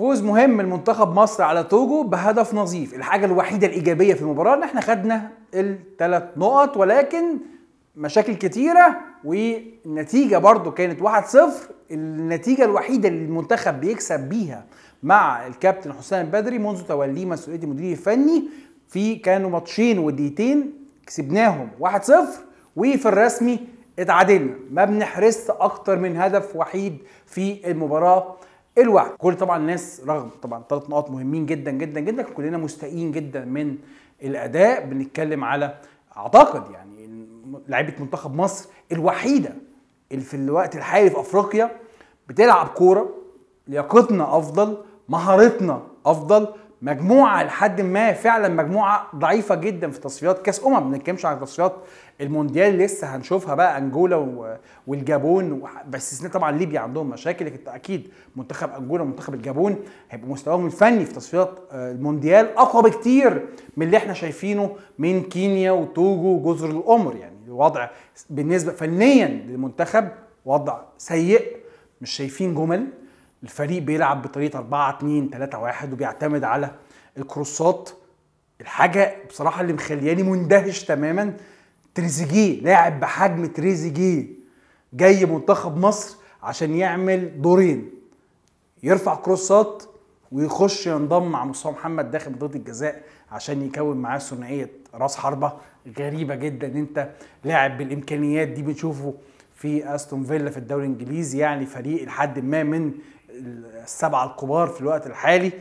فوز مهم المنتخب مصر على توجو بهدف نظيف الحاجه الوحيده الايجابيه في المباراه ان احنا خدنا الثلاث نقط ولكن مشاكل كتيره والنتيجه برضو كانت 1-0 النتيجه الوحيده اللي المنتخب بيكسب بيها مع الكابتن حسام بدري منذ توليه مسؤوليه المدير الفني في كانوا ماتشين ودقيقتين كسبناهم 1-0 وفي الرسمي اتعادلنا ما بنحرزش اكتر من هدف وحيد في المباراه الواحد كل طبعا الناس رغم طبعا ثلاث نقاط مهمين جدا جدا جدا كلنا مستائين جدا من الاداء بنتكلم على اعتقد يعني لعيبه منتخب مصر الوحيده اللي في الوقت الحالي في افريقيا بتلعب كوره لياقتنا افضل مهارتنا افضل مجموعه لحد ما فعلا مجموعه ضعيفه جدا في تصفيات كاس امم ما بنتكلمش عن تصفيات المونديال لسه هنشوفها بقى انجولا والجابون باستثناء طبعا ليبيا عندهم مشاكل لكن اكيد منتخب انجولا ومنتخب الجابون هيبقى مستواهم الفني في تصفيات المونديال اقوى بكتير من اللي احنا شايفينه من كينيا وتوجو وجزر القمر يعني الوضع بالنسبه فنيا للمنتخب وضع سيء مش شايفين جمل الفريق بيلعب بطريقه 4 2 3 1 وبيعتمد على الكروسات الحاجه بصراحه اللي مخلياني مندهش تماما تريزيجيه لاعب بحجم تريزيجيه جاي منتخب مصر عشان يعمل دورين يرفع كروسات ويخش ينضم مع مصطفى محمد داخل منطقه الجزاء عشان يكون معاه ثنائيه راس حربه غريبه جدا ان انت لاعب بالامكانيات دي بنشوفه في استون فيلا في الدوري الانجليزي يعني فريق لحد ما من السبعه الكبار في الوقت الحالي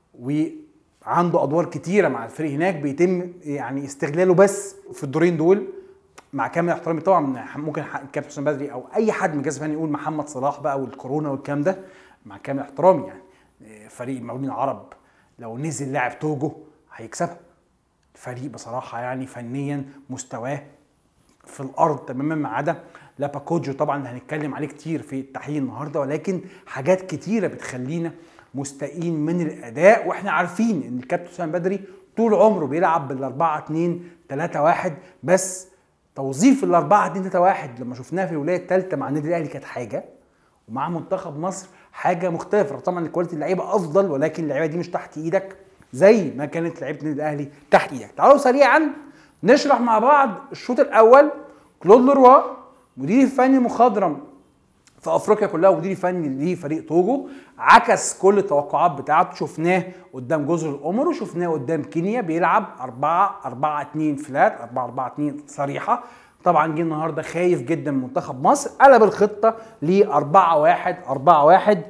وعنده ادوار كتيره مع الفريق هناك بيتم يعني استغلاله بس في الدورين دول مع كامل احترامي طبعا ممكن الكابتن حسام بدري او اي حد من الجهاز الفني يقول محمد صلاح بقى والكورونا والكلام ده مع كامل احترامي يعني فريق المقاولين العرب لو نزل لاعب توجو هيكسبها الفريق بصراحه يعني فنيا مستواه في الارض تماما ما عدا لاباكوجو طبعا اللي هنتكلم عليه كتير في التحليل النهارده ولكن حاجات كتيره بتخلينا مستائين من الاداء واحنا عارفين ان الكابتن حسام بدري طول عمره بيلعب بال 4 2 3 1 بس توظيف ال 4 2 3 1 لما شفناها في الولايه الثالثه مع النادي الاهلي كانت حاجه ومع منتخب مصر حاجه مختلفه طبعا كواليتي اللعيبه افضل ولكن اللعيبه دي مش تحت ايدك زي ما كانت لعيبه النادي الاهلي تحت ايدك تعالوا سريعا نشرح مع بعض الشوط الاول كلود لوروا مدير الفني المخضرم في افريقيا كلها ومدير فني لفريق توجو عكس كل التوقعات بتاعته شفناه قدام جزر القمر وشفناه قدام كينيا بيلعب 4 4 2 فلات 4 4 2 صريحه طبعا جه النهارده خايف جدا من منتخب مصر قلب الخطه ل 4 1 4 1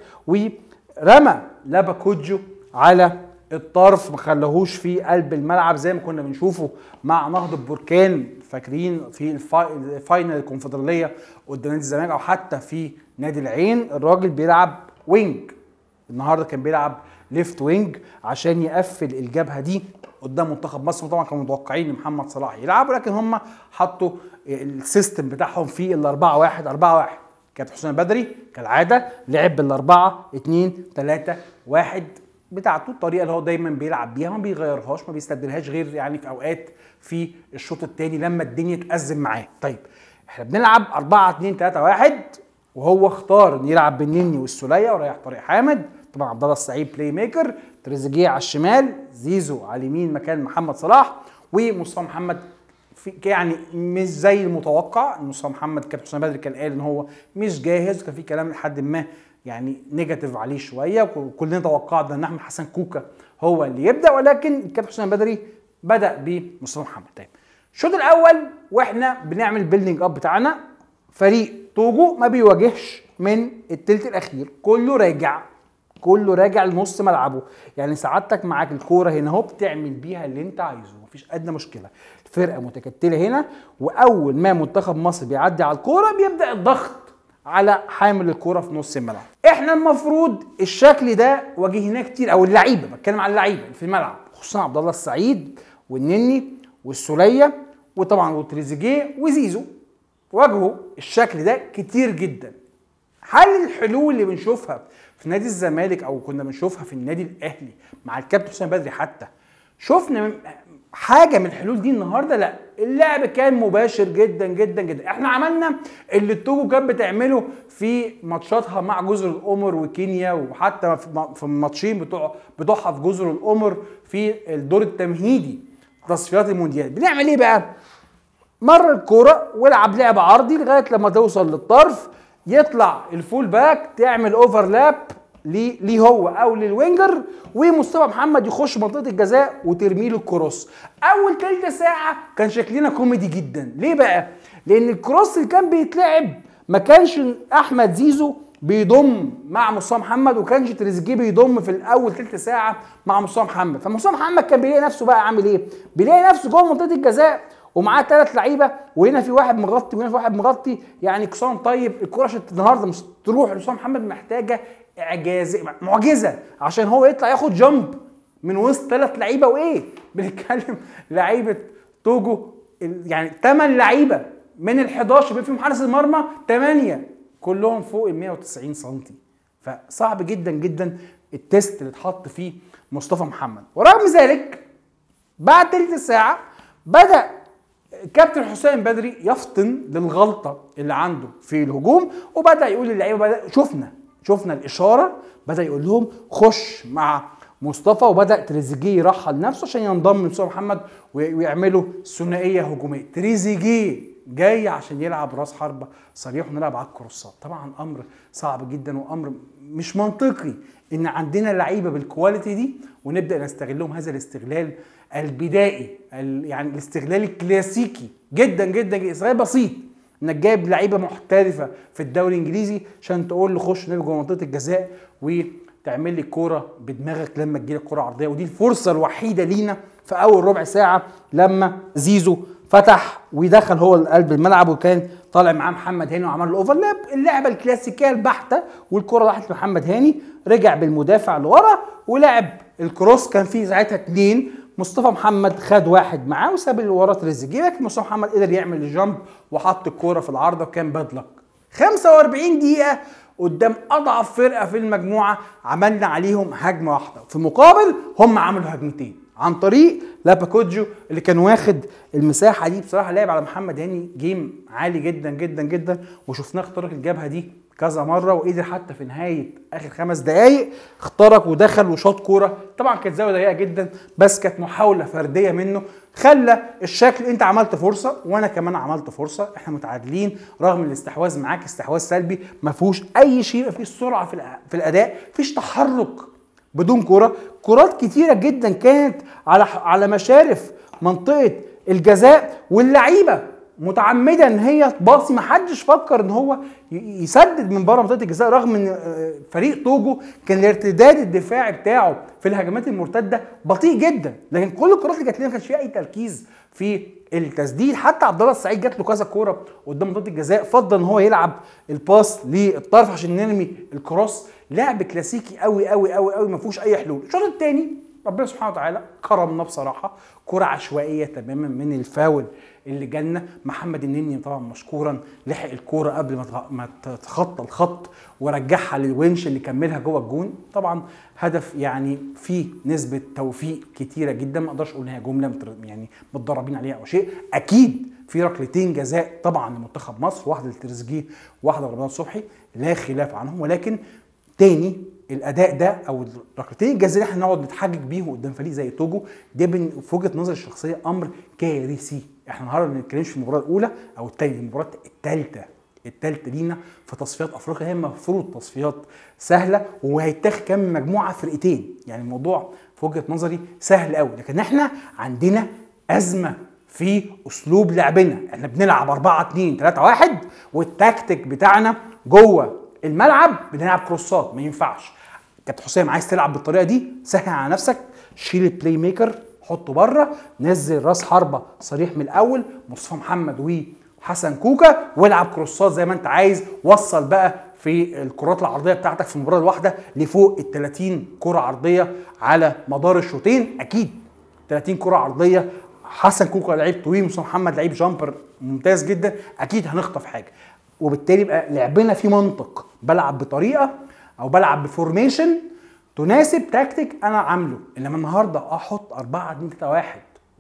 ورمى لاباكوجو على الطرف ما خلاهوش في قلب الملعب زي ما كنا بنشوفه مع نهضه بركان فاكرين في الفاينل الكونفدراليه قدام نادي الزمالك او حتى في نادي العين الراجل بيلعب وينج النهارده كان بيلعب ليفت وينج عشان يقفل الجبهه دي قدام منتخب مصر طبعا كانوا متوقعين ان محمد صلاح يلعب ولكن هم حطوا السيستم بتاعهم في ال 4 1 4 1 كابتن حسام بدري كالعاده لعب بالاربعه 2 3 1 بتاعته الطريقه اللي هو دايما بيلعب بيها ما بيغيرهاش ما بيستبدلهاش غير يعني في اوقات في الشوط الثاني لما الدنيا تأزم معاه طيب احنا بنلعب 4 2 3 1 وهو اختار ان يلعب بالنني والسوليه وريح طارق حامد طبعا عبد الله السعيد بلاي ميكر تريزيجيه على الشمال زيزو على اليمين مكان محمد صلاح ومصطفى محمد في يعني مش زي المتوقع مصطفى محمد كابتن حسام بدري كان قال ان هو مش جاهز وكان في كلام لحد ما يعني نيجاتيف عليه شويه وكلنا توقعنا ان احمد حسن كوكا هو اللي يبدا ولكن الكابتن حسام بدري بدا بمصطفى محمد طيب الشوط الاول واحنا بنعمل البيلدينج اب بتاعنا فريق توجو ما بيواجهش من التلت الاخير كله راجع كله راجع لنص ملعبه يعني سعادتك معاك الكوره هنا اهو بتعمل بيها اللي انت عايزه مفيش ادنى مشكله الفرقه متكتله هنا واول ما منتخب مصر بيعدي على الكوره بيبدا الضغط على حامل الكوره في نص الملعب احنا المفروض الشكل ده واجهناه كتير او اللعيبه بتكلم على اللعيبه في الملعب خصوصا عبد الله السعيد والنني والسوليه وطبعا وتريزيجيه وزيزو واجهوا الشكل ده كتير جدا هل الحلول اللي بنشوفها في نادي الزمالك او كنا بنشوفها في النادي الاهلي مع الكابتن حسام بدري حتى شفنا حاجه من الحلول دي النهارده لا اللعب كان مباشر جدا جدا جدا احنا عملنا اللي التوجو كانت بتعمله في ماتشاتها مع جزر القمر وكينيا وحتى في الماتشين بتوع بتوعها في جزر القمر في الدور التمهيدي تصفيات المونديال بنعمل ايه بقى مر الكوره والعب لعب عرضي لغايه لما توصل للطرف يطلع الفول باك تعمل اوفرلاب ليه هو او للوينجر ومصطفى محمد يخش منطقه الجزاء وترمي له الكروس اول تلت ساعه كان شكلنا كوميدي جدا ليه بقى لان الكروس اللي كان بيتلعب ما كانش احمد زيزو بيضم مع مصطفى محمد وكانش تريزيجيه بيضم في الاول تلت ساعه مع مصطفى محمد فمصطفى محمد كان بيلاقي نفسه بقى عامل ايه بيلاقي نفسه جوه منطقه الجزاء ومعاه ثلاث لعيبه وهنا في واحد مغطي وهنا في واحد مغطي يعني كسام طيب الكوره عشان النهارده تروح لمصطفى محمد محتاجه اعجاز معجزه عشان هو يطلع ياخد جامب من وسط ثلاث لعيبه وايه بنتكلم لعيبه توجو يعني ثمان لعيبه من ال 11 بين فيهم حارس المرمى ثمانيه كلهم فوق ال 190 سم فصعب جدا جدا التيست اللي اتحط فيه مصطفى محمد ورغم ذلك بعد تلت ساعه بدا كابتن حسام بدري يفطن للغلطه اللي عنده في الهجوم وبدا يقول للعيبه بدا شفنا شفنا الاشاره بدا يقول لهم خش مع مصطفى وبدا تريزيجيه يرحل نفسه عشان ينضم لمصطفى محمد ويعملوا ثنائيه هجوميه تريزيجيه جاي عشان يلعب راس حربه صريح ونلعب على الكروسات طبعا امر صعب جدا وامر مش منطقي ان عندنا لعيبه بالكواليتي دي ونبدا نستغلهم هذا الاستغلال البدائي يعني الاستغلال الكلاسيكي جدا جدا استغلال بسيط انك جايب لعيبه محترفه في الدوري الانجليزي عشان تقول له خش نلعب جوه منطقه الجزاء وتعمل لي الكوره بدماغك لما تجي لك كوره عرضيه ودي الفرصه الوحيده لينا في اول ربع ساعه لما زيزو فتح ودخل هو قلب الملعب وكان طالع معاه محمد هاني وعمل له اوفرلاب اللعبه الكلاسيكيه البحته والكره راحت لمحمد هاني رجع بالمدافع لورا ولعب الكروس كان فيه ساعتها اثنين مصطفى محمد خد واحد معاه وساب اللي وراه تريزيجيه لكن مصطفى محمد قدر يعمل الجامب وحط الكوره في العارضه وكان باد لك 45 دقيقه قدام اضعف فرقه في المجموعه عملنا عليهم هجمه واحده في المقابل هم عملوا هجمتين عن طريق لاباكوجيو اللي كان واخد المساحه دي بصراحه لعب على محمد هاني جيم عالي جدا جدا جدا وشفناه اخترق الجبهه دي كذا مره وقدر حتى في نهايه اخر خمس دقائق اخترق ودخل وشاط كوره طبعا كانت زاويه ضيقه جدا بس كانت محاوله فرديه منه خلى الشكل انت عملت فرصه وانا كمان عملت فرصه احنا متعادلين رغم الاستحواذ معاك استحواذ سلبي ما فيهوش اي شيء ما فيش سرعه في في الاداء فيش تحرك بدون كوره كرات كتيره جدا كانت على على مشارف منطقه الجزاء واللعيبه متعمده ان هي تباصي ما حدش فكر ان هو يسدد من بره منطقه الجزاء رغم ان آه، فريق توجو كان الارتداد الدفاعي بتاعه في الهجمات المرتده بطيء جدا لكن كل الكرات اللي جات لنا ما كانش فيها اي تركيز في التسديد حتى عبد الله السعيد جات له كذا كوره قدام منطقه الجزاء فضل ان هو يلعب الباس للطرف عشان نرمي الكروس لعب كلاسيكي قوي قوي قوي قوي ما فيهوش اي حلول الشوط الثاني ربنا سبحانه وتعالى كرمنا بصراحه كره عشوائيه تماما من الفاول اللي جالنا محمد النني طبعا مشكورا لحق الكوره قبل ما ما تتخطى الخط ورجعها للونش اللي كملها جوه الجون طبعا هدف يعني فيه نسبه توفيق كتيره جدا ما اقدرش اقول ان هي جمله يعني متدربين عليها او شيء اكيد في ركلتين جزاء طبعا لمنتخب مصر واحده لتريزيجيه واحده لرمضان صبحي لا خلاف عنهم ولكن تاني الاداء ده او الركلتين الجزاء اللي احنا نقعد نتحجج بيهم قدام فريق زي توجو ده في وجهه نظري الشخصيه امر كارثي احنا النهارده ما بنتكلمش في المباراه الاولى او الثانيه المباراه الثالثه الثالثه لينا في تصفيات افريقيا هي المفروض تصفيات سهله وهيتاخد كام مجموعه فرقتين يعني الموضوع في وجهه نظري سهل قوي لكن احنا عندنا ازمه في اسلوب لعبنا احنا بنلعب 4 2 3 1 والتكتيك بتاعنا جوه الملعب بنلعب كروسات ما ينفعش كابتن حسام عايز تلعب بالطريقه دي سهل على نفسك شيل البلاي ميكر حطه بره نزل راس حربه صريح من الاول مصطفى محمد وحسن كوكا والعب كروسات زي ما انت عايز وصل بقى في الكرات العرضيه بتاعتك في المباراه الواحده لفوق ال 30 كره عرضيه على مدار الشوطين اكيد 30 كره عرضيه حسن كوكا لعيب طويل مصطفى محمد لعيب جامبر ممتاز جدا اكيد هنخطف حاجه وبالتالي يبقى لعبنا في منطق بلعب بطريقه او بلعب بفورميشن تناسب تكتيك انا عامله انما النهارده احط 4 2 3 1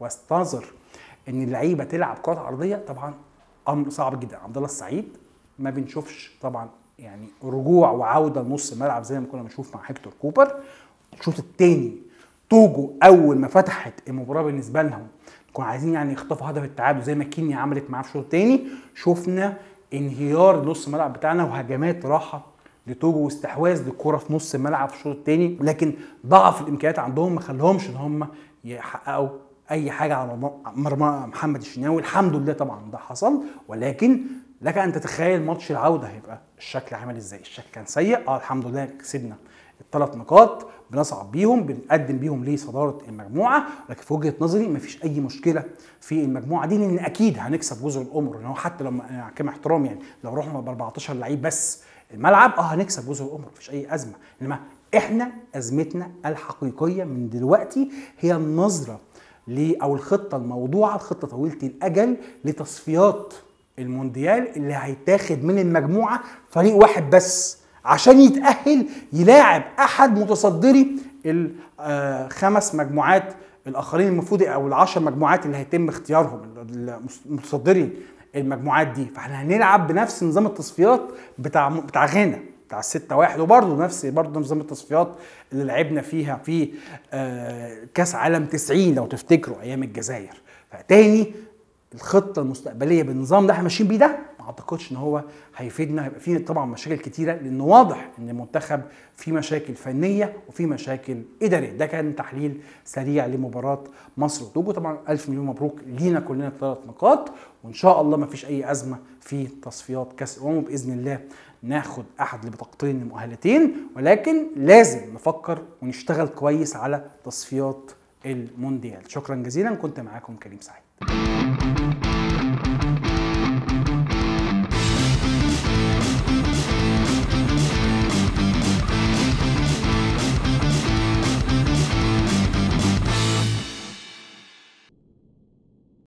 واستنظر ان اللعيبه تلعب كرات عرضيه طبعا امر صعب جدا عبد الله السعيد ما بنشوفش طبعا يعني رجوع وعوده لنص الملعب زي ما كنا بنشوف مع هيكتور كوبر الشوط الثاني توجو اول ما فتحت المباراه بالنسبه لهم كانوا عايزين يعني يخطفوا هدف التعادل زي ما كينيا عملت معاه في الشوط الثاني شفنا انهيار نص الملعب بتاعنا وهجمات راحه لتوجو واستحواذ للكره في نص الملعب في الشوط الثاني لكن ضعف الامكانيات عندهم ما خلاهمش ان هم يحققوا اي حاجه على مرمى محمد الشناوي الحمد لله طبعا ده حصل ولكن لك ان تتخيل ماتش العوده هيبقى الشكل عامل ازاي الشكل كان سيء اه الحمد لله كسبنا الثلاث نقاط بنصعد بيهم بنقدم بيهم لصداره المجموعه لكن في وجهه نظري مفيش اي مشكله في المجموعه دي لان اكيد هنكسب جزر القمر ان هو حتى لما كما احترام يعني لو رحنا ب 14 لعيب بس الملعب اه هنكسب جزر القمر مفيش اي ازمه انما احنا ازمتنا الحقيقيه من دلوقتي هي النظره ل او الخطه الموضوعه الخطه طويله الاجل لتصفيات المونديال اللي هيتاخد من المجموعه فريق واحد بس عشان يتاهل يلاعب احد متصدري الخمس مجموعات الاخرين المفروض او العشر مجموعات اللي هيتم اختيارهم متصدري المجموعات دي فاحنا هنلعب بنفس نظام التصفيات بتاع بتاع غانا بتاع الستة واحد وبرضه نفس برضه نظام التصفيات اللي لعبنا فيها في كاس عالم 90 لو تفتكروا ايام الجزائر فتاني الخطه المستقبليه بالنظام ده احنا ماشيين بيه ده ما اعتقدش ان هو هيفيدنا هيبقى فيه طبعا مشاكل كتيره لان واضح ان المنتخب فيه مشاكل فنيه وفيه مشاكل اداريه ده كان تحليل سريع لمباراه مصر وتوجو طبعا الف مليون مبروك لينا كلنا ثلاث نقاط وان شاء الله ما فيش اي ازمه في تصفيات كاس الامم باذن الله ناخد احد البطاقتين المؤهلتين ولكن لازم نفكر ونشتغل كويس على تصفيات المونديال شكرا جزيلا كنت معاكم كريم سعيد